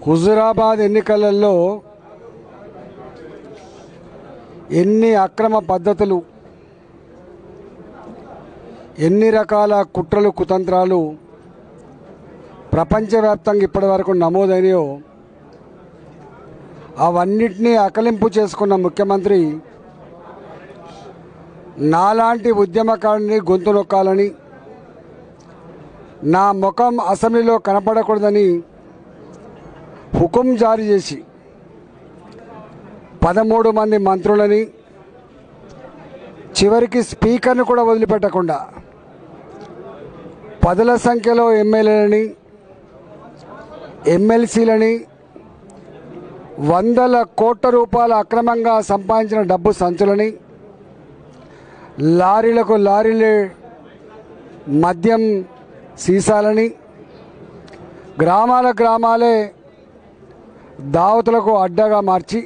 హుజురాబాద్ ఎన్నికలలో ఎన్ని అక్రమ పద్ధతులు ఎన్ని రకాల కుట్రలు కుతంత్రాలు ప్రపంచవ్యాప్తంగా ఇప్పటివరకు నమోదైనాయో అవన్నిటినీ అకలింపు చేసుకున్న ముఖ్యమంత్రి నాలాంటి ఉద్యమకారుని గొంతు నొక్కాలని నా ముఖం అసెంబ్లీలో కనపడకూడదని హుకుం జారీ చేసి పదమూడు మంది మంత్రులని చివరికి స్పీకర్ను కూడా వదిలిపెట్టకుండా పదుల సంఖ్యలో ఎమ్మెల్యేలని ఎమ్మెల్సీలని వందల కోట్ల రూపాయల అక్రమంగా సంపాదించిన డబ్బు సంచులని లారీలకు లారీలే మద్యం సీసాలని గ్రామాల గ్రామాలే దావతులకు అడ్డగా మార్చి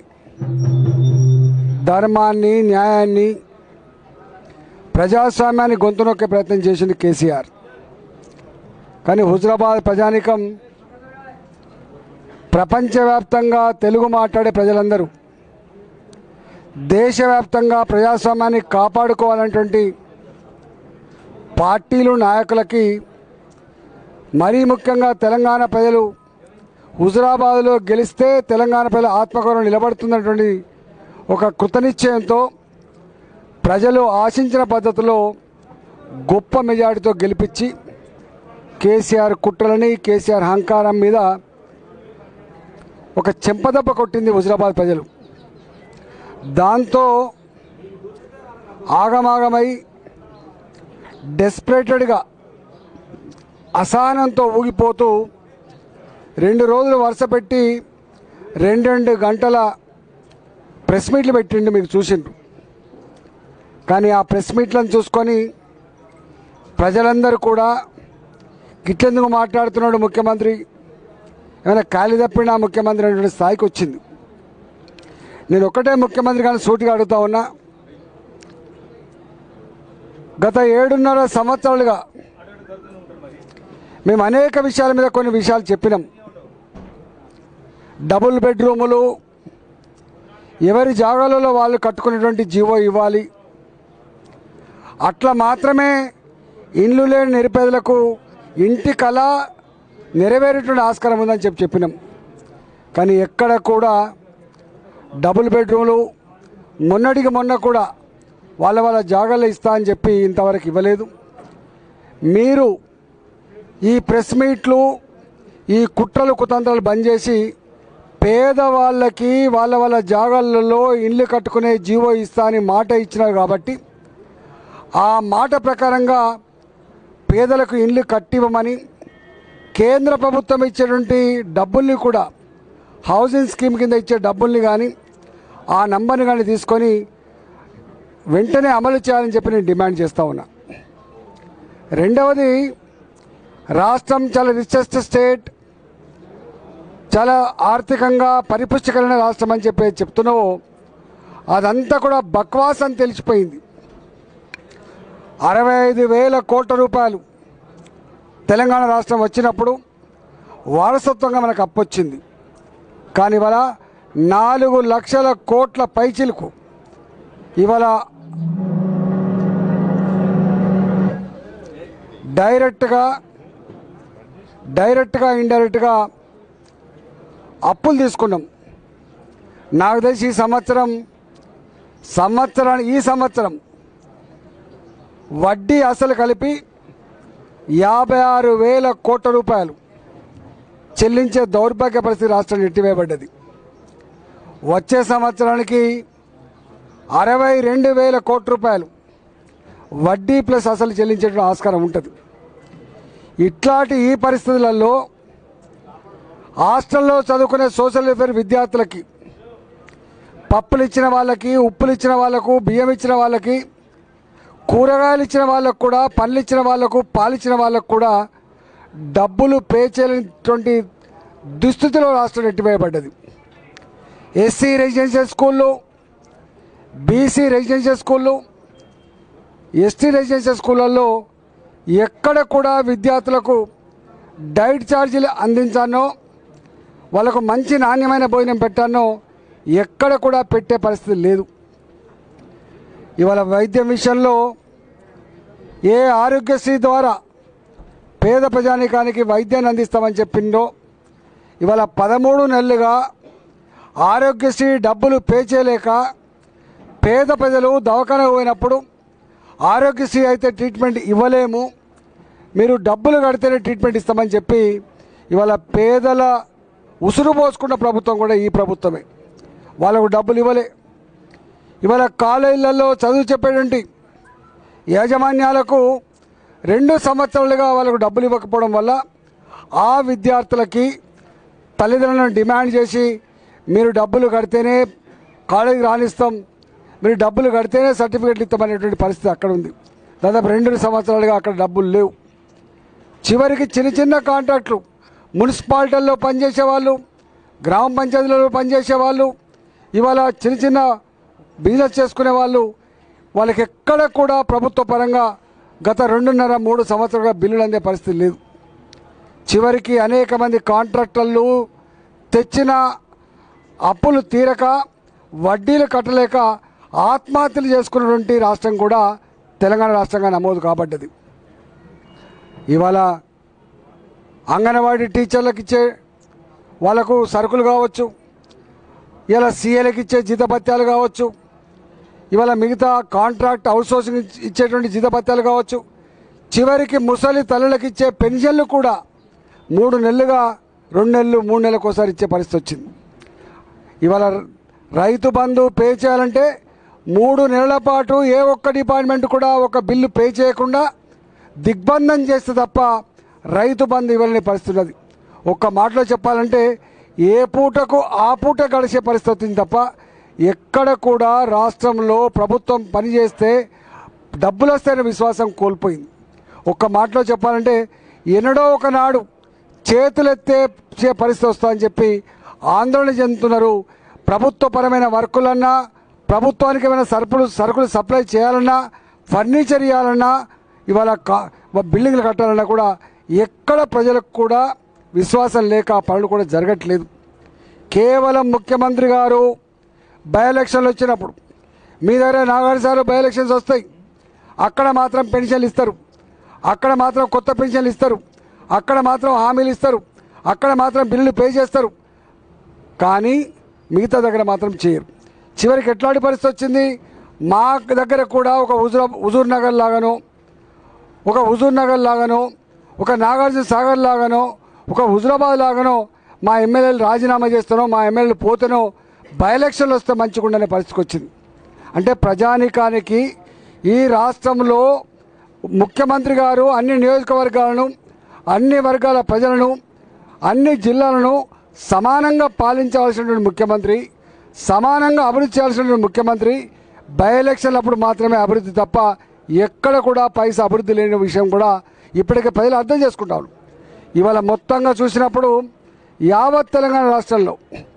ధర్మాన్ని న్యాయాన్ని ప్రజాస్వామ్యాన్ని గొంతు నొక్కే ప్రయత్నం చేసింది కేసీఆర్ కానీ హుజరాబాద్ ప్రజానికం ప్రపంచవ్యాప్తంగా తెలుగు మాట్లాడే ప్రజలందరూ దేశవ్యాప్తంగా ప్రజాస్వామ్యాన్ని కాపాడుకోవాలనేటువంటి పార్టీలు నాయకులకి మరీ ముఖ్యంగా తెలంగాణ ప్రజలు హుజురాబాద్లో గెలిస్తే తెలంగాణ ప్రజల ఆత్మగౌరవం నిలబడుతున్నటువంటి ఒక కృతనిశ్చయంతో ప్రజలు ఆశించిన పద్ధతిలో గొప్ప మెజారిటీతో గెలిపించి కేసీఆర్ కుట్రలని కేసీఆర్ అహంకారం మీద ఒక చెంపదెబ్బ కొట్టింది హుజురాబాద్ ప్రజలు దాంతో ఆగమాగమై డెస్పరేటెడ్గా అసహనంతో ఊగిపోతూ రెండు రోజులు వరుస పెట్టి రెండు రెండు గంటల ప్రెస్ మీట్లు పెట్టిండు మీకు చూసిండ్రు కానీ ఆ ప్రెస్ మీట్లను చూసుకొని ప్రజలందరూ కూడా గిట్లెందుకు మాట్లాడుతున్నాడు ముఖ్యమంత్రి ఏమైనా ఖాళీ తప్పిన ముఖ్యమంత్రి అనేటువంటి స్థాయికి వచ్చింది నేను ఒక్కటే ముఖ్యమంత్రి కానీ సూటిగా అడుగుతా ఉన్నా గత ఏడున్నర సంవత్సరాలుగా మేము అనేక విషయాల మీద కొన్ని విషయాలు చెప్పినాం డబుల్ బెడ్రూములు ఎవరి జాగాలలో వాళ్ళు కట్టుకునేటువంటి జీవో ఇవ్వాలి అట్లా మాత్రమే ఇండ్లు లేని నిరుపేదలకు ఇంటి కళ నెరవేరేటువంటి ఆస్కారం ఉందని చెప్పి చెప్పినాం కానీ ఎక్కడ కూడా డబుల్ బెడ్రూమ్లు మొన్నటికి మొన్న కూడా వాళ్ళ వాళ్ళ జాగాలో ఇస్తా అని చెప్పి ఇంతవరకు ఇవ్వలేదు మీరు ఈ ప్రెస్ మీట్లు ఈ కుట్రలు కుతంత్రాలు బంద్ చేసి పేదవాళ్ళకి వాళ్ళ వాళ్ళ జాగాలలో ఇల్లు కట్టుకునే జీవో ఇస్తా అని మాట ఇచ్చినారు కాబట్టి ఆ మాట ప్రకారంగా పేదలకు ఇల్లు కట్టివ్వమని కేంద్ర ప్రభుత్వం ఇచ్చేటువంటి డబ్బుల్ని కూడా హౌసింగ్ స్కీమ్ కింద ఇచ్చే డబ్బుల్ని కానీ ఆ నంబర్ని కానీ తీసుకొని వెంటనే అమలు చేయాలని చెప్పి నేను డిమాండ్ చేస్తూ ఉన్నా రెండవది రాష్ట్రం చాలా రిచెస్ట్ స్టేట్ చాలా ఆర్థికంగా పరిపుష్టి కలిగిన రాష్ట్రం అని చెప్పి చెప్తున్నావు అదంతా కూడా బక్వాస్ అని తెలిసిపోయింది అరవై ఐదు వేల కోట్ల రూపాయలు తెలంగాణ రాష్ట్రం వచ్చినప్పుడు వారసత్వంగా మనకు అప్పొచ్చింది కానీ ఇవాళ నాలుగు లక్షల కోట్ల పైచిలకు ఇవాళ డైరెక్ట్గా డైరెక్ట్గా ఇండైరెక్ట్గా అప్పులు తీసుకున్నాం నాకు తెలిసి ఈ సంవత్సరం సంవత్సరాన్ని ఈ సంవత్సరం వడ్డీ అసలు కలిపి యాభై ఆరు వేల కోట్ల రూపాయలు చెల్లించే దౌర్భాగ్య పరిస్థితి రాష్ట్రం నెట్టివేయబడ్డది వచ్చే సంవత్సరానికి అరవై రెండు వేల కోట్ల రూపాయలు వడ్డీ ప్లస్ అసలు చెల్లించేటువంటి ఆస్కారం ఉంటుంది ఇట్లాంటి ఈ పరిస్థితులలో హాస్టల్లో చదువుకునే సోషల్ వెల్ఫేర్ విద్యార్థులకి పప్పులు ఇచ్చిన వాళ్ళకి ఉప్పులు ఇచ్చిన వాళ్ళకు బియ్యం ఇచ్చిన వాళ్ళకి కూరగాయలు ఇచ్చిన వాళ్ళకు కూడా పళ్ళు ఇచ్చిన వాళ్ళకు పాలు ఇచ్చిన వాళ్ళకు కూడా డబ్బులు పే చేయలేనటువంటి దుస్థితిలో రాష్ట్రం నెట్టివేయబడ్డది ఎస్సీ రెసిడెన్షియల్ స్కూళ్ళు బీసీ రెసిడెన్షియల్ స్కూళ్ళు ఎస్టీ రెసిడెన్షియల్ స్కూళ్ళల్లో ఎక్కడ కూడా విద్యార్థులకు డైట్ ఛార్జీలు అందించానో వాళ్ళకు మంచి నాణ్యమైన భోజనం పెట్టానో ఎక్కడ కూడా పెట్టే పరిస్థితి లేదు ఇవాళ వైద్యం విషయంలో ఏ ఆరోగ్యశ్రీ ద్వారా పేద ప్రజానికానికి వైద్యాన్ని అందిస్తామని చెప్పిందో ఇవాళ పదమూడు నెలలుగా ఆరోగ్యశ్రీ డబ్బులు పే చేయలేక పేద ప్రజలు దవాఖాన పోయినప్పుడు ఆరోగ్యశ్రీ అయితే ట్రీట్మెంట్ ఇవ్వలేము మీరు డబ్బులు కడితేనే ట్రీట్మెంట్ ఇస్తామని చెప్పి ఇవాళ పేదల ఉసురు పోసుకున్న ప్రభుత్వం కూడా ఈ ప్రభుత్వమే వాళ్ళకు డబ్బులు ఇవ్వలే ఇవాళ కాలేజీలలో చదువు చెప్పేటువంటి యాజమాన్యాలకు రెండు సంవత్సరాలుగా వాళ్ళకు డబ్బులు ఇవ్వకపోవడం వల్ల ఆ విద్యార్థులకి తల్లిదండ్రులను డిమాండ్ చేసి మీరు డబ్బులు కడితేనే కాలేజీకి రాణిస్తాం మీరు డబ్బులు కడితేనే సర్టిఫికెట్లు ఇస్తామనేటువంటి పరిస్థితి అక్కడ ఉంది దాదాపు రెండు సంవత్సరాలుగా అక్కడ డబ్బులు లేవు చివరికి చిన్న చిన్న కాంట్రాక్టులు మున్సిపాలిటీల్లో పనిచేసే వాళ్ళు గ్రామ పంచాయతీలలో పనిచేసే వాళ్ళు ఇవాళ చిన్న చిన్న బిజినెస్ చేసుకునే వాళ్ళు వాళ్ళకి ఎక్కడ కూడా ప్రభుత్వ పరంగా గత రెండున్నర మూడు సంవత్సరాలుగా బిల్లులు అందే పరిస్థితి లేదు చివరికి అనేక మంది కాంట్రాక్టర్లు తెచ్చిన అప్పులు తీరక వడ్డీలు కట్టలేక ఆత్మహత్యలు చేసుకున్నటువంటి రాష్ట్రం కూడా తెలంగాణ రాష్ట్రంగా నమోదు కాబడ్డది ఇవాళ అంగన్వాడీ టీచర్లకు ఇచ్చే వాళ్ళకు సరుకులు కావచ్చు ఇలా సీఏలకు ఇచ్చే జీతభత్యాలు కావచ్చు ఇవాళ మిగతా కాంట్రాక్ట్ అవుట్సోర్సింగ్ ఇచ్- ఇచ్చేటువంటి జీతభత్యాలు కావచ్చు చివరికి ముసలి తల్లులకు ఇచ్చే పెన్షన్లు కూడా మూడు నెలలుగా రెండు నెలలు మూడు నెలలకు ఒకసారి ఇచ్చే పరిస్థితి వచ్చింది ఇవాళ రైతు బంధు పే చేయాలంటే మూడు నెలల పాటు ఏ ఒక్క డిపార్ట్మెంట్ కూడా ఒక బిల్లు పే చేయకుండా దిగ్బంధం చేస్తే తప్ప రైతు బంధు ఇవ్వలేని పరిస్థితి ఉన్నది ఒక్క మాటలో చెప్పాలంటే ఏ పూటకు ఆ పూట గడిచే పరిస్థితి వచ్చింది తప్ప ఎక్కడ కూడా రాష్ట్రంలో ప్రభుత్వం పనిచేస్తే డబ్బులు వస్తాయనే విశ్వాసం కోల్పోయింది ఒక్క మాటలో చెప్పాలంటే ఎన్నడో ఒకనాడు చేతులెత్తే చే పరిస్థితి వస్తుందని చెప్పి ఆందోళన చెందుతున్నారు ప్రభుత్వపరమైన వర్కులన్నా ప్రభుత్వానికి ఏమైనా సరుకులు సరుకులు సప్లై చేయాలన్నా ఫర్నిచర్ ఇవ్వాలన్నా ఇవాళ కా బిల్డింగ్లు కట్టాలన్నా కూడా ఎక్కడ ప్రజలకు కూడా విశ్వాసం లేక ఆ పనులు కూడా జరగట్లేదు కేవలం ముఖ్యమంత్రి గారు బై ఎలక్షన్లు వచ్చినప్పుడు మీ దగ్గర నాగార్జున సార్ బై ఎలక్షన్స్ వస్తాయి అక్కడ మాత్రం పెన్షన్లు ఇస్తారు అక్కడ మాత్రం కొత్త పెన్షన్లు ఇస్తారు అక్కడ మాత్రం హామీలు ఇస్తారు అక్కడ మాత్రం బిల్లులు పే చేస్తారు కానీ మిగతా దగ్గర మాత్రం చేయరు చివరికి ఎట్లాంటి పరిస్థితి వచ్చింది మా దగ్గర కూడా ఒక హుజూర్ హుజూర్ నగర్ లాగానో ఒక హుజూర్ నగర్ లాగానో ఒక నాగార్జున సాగర్ లాగానో ఒక హుజురాబాద్ లాగానో మా ఎమ్మెల్యేలు రాజీనామా చేస్తానో మా ఎమ్మెల్యేలు పోతేనో బై ఎలక్షన్లు వస్తే మంచిగుండనే పరిస్థితికి వచ్చింది అంటే ప్రజానికానికి ఈ రాష్ట్రంలో ముఖ్యమంత్రి గారు అన్ని నియోజకవర్గాలను అన్ని వర్గాల ప్రజలను అన్ని జిల్లాలను సమానంగా పాలించవలసినటువంటి ముఖ్యమంత్రి సమానంగా అభివృద్ధి చేయాల్సినటువంటి ముఖ్యమంత్రి బై ఎలక్షన్లు అప్పుడు మాత్రమే అభివృద్ధి తప్ప ఎక్కడ కూడా పైసా అభివృద్ధి లేని విషయం కూడా ఇప్పటికే ప్రజలు అర్థం చేసుకుంటారు ఇవాళ మొత్తంగా చూసినప్పుడు యావత్ తెలంగాణ రాష్ట్రంలో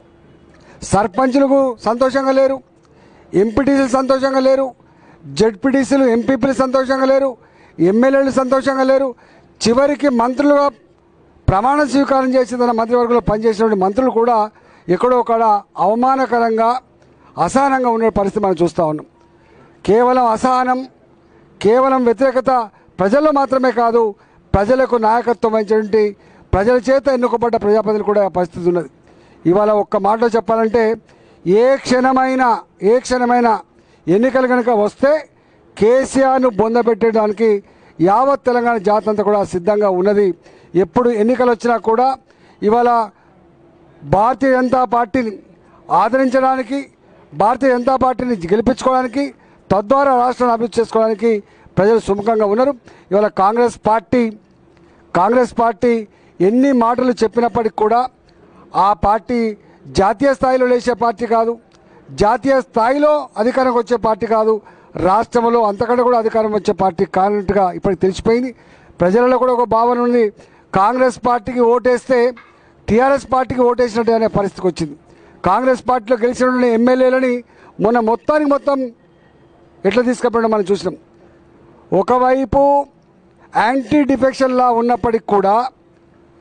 సర్పంచులకు సంతోషంగా లేరు ఎంపీటీసీలు సంతోషంగా లేరు జడ్పీటీసీలు ఎంపీపీలు సంతోషంగా లేరు ఎమ్మెల్యేలు సంతోషంగా లేరు చివరికి మంత్రులుగా ప్రమాణ స్వీకారం చేసి తన మంత్రివర్గంలో పనిచేసినటువంటి మంత్రులు కూడా ఎక్కడో ఒకడ అవమానకరంగా అసహనంగా ఉండే పరిస్థితి మనం చూస్తూ ఉన్నాం కేవలం అసహనం కేవలం వ్యతిరేకత ప్రజల్లో మాత్రమే కాదు ప్రజలకు నాయకత్వం వహించినటువంటి ప్రజల చేత ఎన్నుకోబడ్డ ప్రజాప్రతినిధులు కూడా ఆ పరిస్థితి ఉన్నది ఇవాళ ఒక్క మాటలో చెప్పాలంటే ఏ క్షణమైనా ఏ క్షణమైనా ఎన్నికలు కనుక వస్తే కేసీఆర్ను బొందబెట్టడానికి యావత్ తెలంగాణ జాతి అంతా కూడా సిద్ధంగా ఉన్నది ఎప్పుడు ఎన్నికలు వచ్చినా కూడా ఇవాళ భారతీయ జనతా పార్టీని ఆదరించడానికి భారతీయ జనతా పార్టీని గెలిపించుకోవడానికి తద్వారా రాష్ట్రాన్ని అభివృద్ధి చేసుకోవడానికి ప్రజలు సుముఖంగా ఉన్నారు ఇవాళ కాంగ్రెస్ పార్టీ కాంగ్రెస్ పార్టీ ఎన్ని మాటలు చెప్పినప్పటికి కూడా ఆ పార్టీ జాతీయ స్థాయిలో లేచే పార్టీ కాదు జాతీయ స్థాయిలో అధికారంకి వచ్చే పార్టీ కాదు రాష్ట్రంలో అంతకంటే కూడా అధికారం వచ్చే పార్టీ కానట్టుగా ఇప్పటికి తెలిసిపోయింది ప్రజలలో కూడా ఒక భావన ఉంది కాంగ్రెస్ పార్టీకి ఓటేస్తే టీఆర్ఎస్ పార్టీకి ఓటేసినట్టు అనే పరిస్థితికి వచ్చింది కాంగ్రెస్ పార్టీలో గెలిచిన ఎమ్మెల్యేలని మొన్న మొత్తానికి మొత్తం ఎట్లా తీసుకుపోయడం మనం చూసినాం ఒకవైపు యాంటీ డిఫెక్షన్ లా ఉన్నప్పటికి కూడా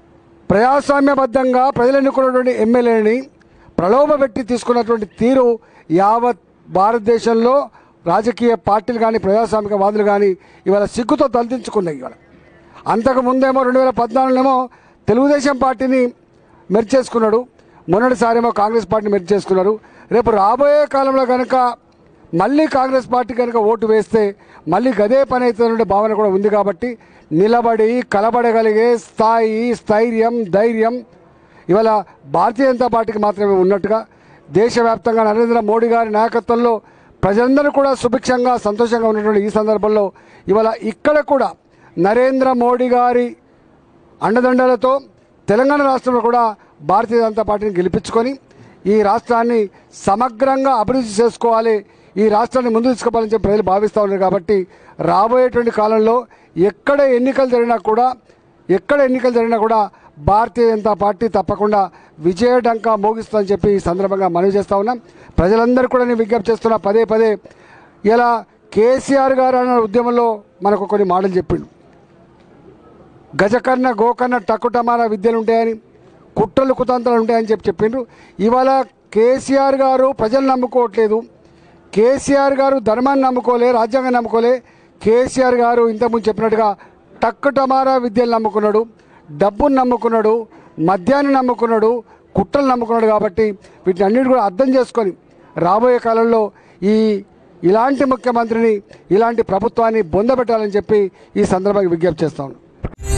ప్రజాస్వామ్యబద్ధంగా ప్రజలు ఎన్నుకున్నటువంటి ఎమ్మెల్యేని ప్రలోభపెట్టి తీసుకున్నటువంటి తీరు యావత్ భారతదేశంలో రాజకీయ పార్టీలు కానీ ప్రజాస్వామికవాదులు కానీ ఇవాళ సిగ్గుతో తలదించుకున్నాయి ఇవాళ అంతకు ముందేమో రెండు వేల పద్నాలుగులోమో తెలుగుదేశం పార్టీని మెరిచేసుకున్నాడు మొన్నటిసారేమో కాంగ్రెస్ పార్టీని మెరిచేసుకున్నారు రేపు రాబోయే కాలంలో కనుక మళ్ళీ కాంగ్రెస్ పార్టీ కనుక ఓటు వేస్తే మళ్ళీ గదే పని అవుతుందనే భావన కూడా ఉంది కాబట్టి నిలబడి కలబడగలిగే స్థాయి స్థైర్యం ధైర్యం ఇవాళ భారతీయ జనతా పార్టీకి మాత్రమే ఉన్నట్టుగా దేశవ్యాప్తంగా నరేంద్ర మోడీ గారి నాయకత్వంలో ప్రజలందరూ కూడా సుభిక్షంగా సంతోషంగా ఉన్నటువంటి ఈ సందర్భంలో ఇవాళ ఇక్కడ కూడా నరేంద్ర మోడీ గారి అండదండలతో తెలంగాణ రాష్ట్రంలో కూడా భారతీయ జనతా పార్టీని గెలిపించుకొని ఈ రాష్ట్రాన్ని సమగ్రంగా అభివృద్ధి చేసుకోవాలి ఈ రాష్ట్రాన్ని ముందు తీసుకుపోవాలని చెప్పి ప్రజలు భావిస్తూ ఉన్నారు కాబట్టి రాబోయేటువంటి కాలంలో ఎక్కడ ఎన్నికలు జరిగినా కూడా ఎక్కడ ఎన్నికలు జరిగినా కూడా భారతీయ జనతా పార్టీ తప్పకుండా విజయడంకా మోగిస్తుందని చెప్పి ఈ సందర్భంగా మనవి చేస్తా ఉన్నాం ప్రజలందరూ కూడా నేను విజ్ఞప్తి చేస్తున్నా పదే పదే ఇలా కేసీఆర్ గారు అన్న ఉద్యమంలో మనకు కొన్ని మాటలు చెప్పిండు గజకర్ణ గోకర్ణ టక్కుటమాన విద్యలు ఉంటాయని కుట్రలు కుతంత్రాలు ఉంటాయని చెప్పి చెప్పిండ్రు ఇవాళ కేసీఆర్ గారు ప్రజలు నమ్ముకోవట్లేదు కేసీఆర్ గారు ధర్మాన్ని నమ్ముకోలే రాజ్యాంగం నమ్ముకోలే కేసీఆర్ గారు ఇంతకుముందు చెప్పినట్టుగా టక్కుటమారా విద్యలు నమ్ముకున్నాడు డబ్బును నమ్ముకున్నాడు మద్యాన్ని నమ్ముకున్నాడు కుట్రలు నమ్ముకున్నాడు కాబట్టి వీటిని అన్నిటి కూడా అర్థం చేసుకొని రాబోయే కాలంలో ఈ ఇలాంటి ముఖ్యమంత్రిని ఇలాంటి ప్రభుత్వాన్ని బొందబెట్టాలని చెప్పి ఈ సందర్భంగా విజ్ఞప్తి చేస్తాను